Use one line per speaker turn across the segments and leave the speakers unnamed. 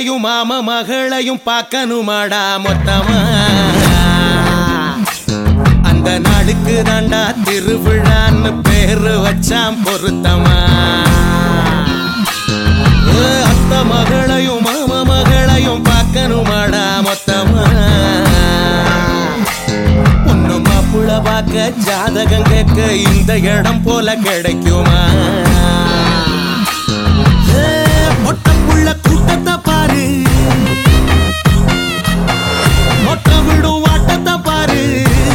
மகளையும் மாம மகளையும் பார்க்கணுமாடா மொத்தமா அந்த நாளுக்கு தாண்டா திருவிழான்னு பேரு வச்சான் பொருத்தமா ஏ, அத்த மகளையும் மாம மகளையும் பார்க்கணுமாடா மொத்தமா பொண்ணு மாப்புள்ள பார்க்க ஜாதகம் கேட்க இந்த இடம் போல கிடைக்குமா ஏ, மொட்டைப்புள்ள கூட்டத்தை பாரு மொட்டை விடும் வாட்டத்தை பாரு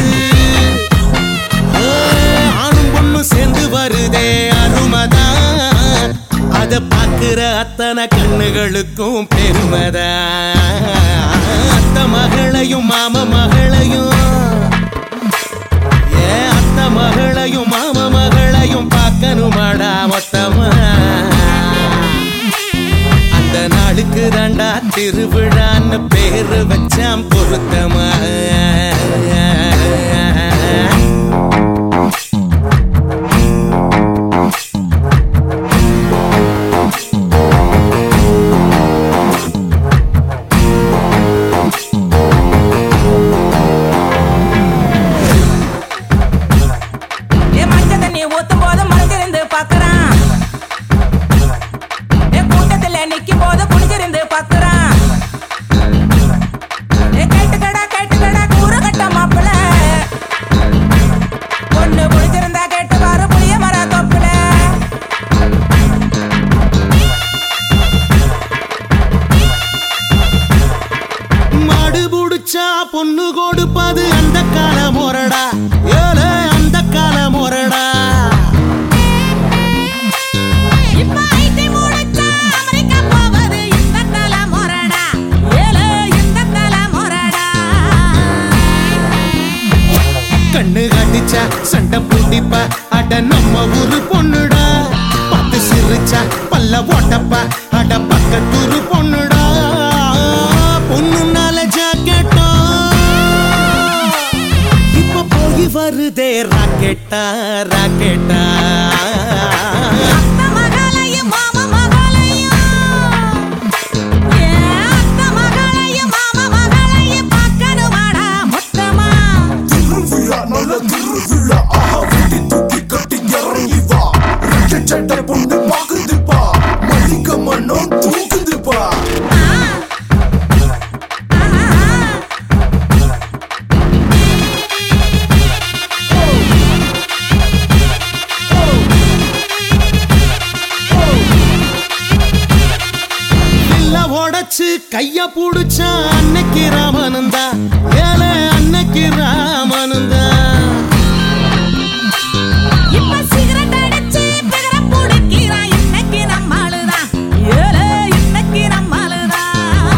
ஏ, ஆணும் பொண்ணும் சேர்ந்து வருதே அருமதான் அத பாக்குற அத்தனை கண்ணுகளுக்கும் பெருமதான் அத்த மகளையும் மாம மகளையும் ஏ அத்த மகளையும் மாம மகளையும் பார்க்கணுமாடா மொத்தமா அந்த நாளுக்கு தாண்டா திருவிழான்னு பேரு வச்சான் பொருத்தமா
ஏ மஞ்ச தண்ணி ஊத்தும் போது மறைஞ்சிருந்து பாக்குறான் ஏ கூட்டத்துல நிக்கும் போது குனிஞ்சிருந்து பாக்குறான் ஏ கேட்டுக்கடா கேட்டுக்கடா கூற கட்ட மாப்பிள பொண்ணு குளிச்சிருந்தா கேட்டு பாரு புளிய மர தொப்புல
மாடு புடிச்சா பொண்ணு கொடுப்பது அந்த கால முறடா ஏல அந்த கால முறடா
இப்ப ஐடி முடிச்சா அமெரிக்கா போவது இந்த தல முரடா ஏல இந்த தல முரடா
கண்ணு காட்டிச்சா சண்டை பூண்டிப்பா அட நம்ம ஊரு பொண்ணுடா பத்து சிரிச்சா பல்ல ஓட்டப்பா அட பக்கத்தூரு பொண்ணுடா பொண்ணுனால ஜாக்கெட்டா இப்ப போய் வருதே ராக்கெட்டா ராக்கெட்டா
அத்த மகளையும் மாமா மகளையும் ஏ அத்த மகளையும் மாமா மகளையும் பார்க்கணுமாடா மொத்தமா
திருவிழா நல்ல திருவிழா ஆஹா வெடி தூக்கி கட்டி இறங்கி வா ரெட்டை சட்டை பொண்ணு பாக்குதுப்பா மல்லிகை மண்ணம் தூக்குதுப்பா
ஆ. ஆஹா.
இல்ல உடைச்சு கைய புடிச்சா அன்னைக்கு ராமனந்தா ஏல அன்னைக்கு ராமனந்தா
இப்ப சிகரெட் அடிச்சு பிகர புடிக்கிறான் இன்னைக்கு நம்மாளுதான் ஏலே இன்னைக்கு நம்மாளுதான்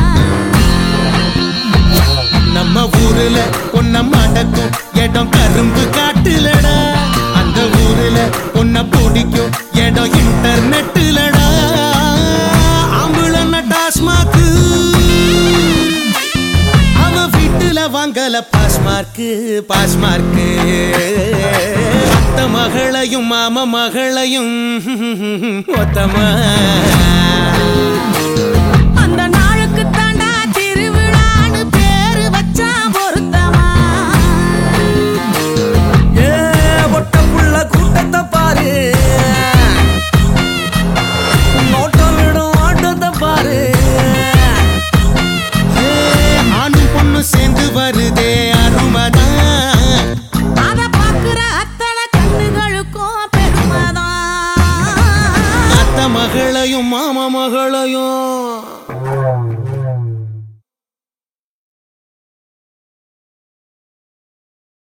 நம்ம ஊருல பொன்ன மடக்கும் இடம் கரும்பு காட்டுலடா அந்த ஊருல பொன்ன பிடிக்கும் இடம் இன்டர்நெட்டுலடா ஆம்புலன்ன டாஸ்மாக்கு அவன் வீட்டுல வாங்கல பாஸ் மார்க்கு பாஸ் மார்க்கு அத்த மகளையும் மாம மகளையும் ஒத்தமா
அந்த நாளுக்கு தாண்டா திருவிழான்னு பேரு வச்சா பொருத்தமா
ஏ ஒட்டப்புள்ள கூட்டத்தை பாரு நோட்டம் விடும் ஆட்டத்தை பாரு ஏ, ஆணும் பொண்ணு சேர்ந்து வருதே அருமதான்
அத பாக்குற அத்தனை கண்ணுகளுக்கும் பெருமைதான்
அத்த மகளையும் மாம மகளையும்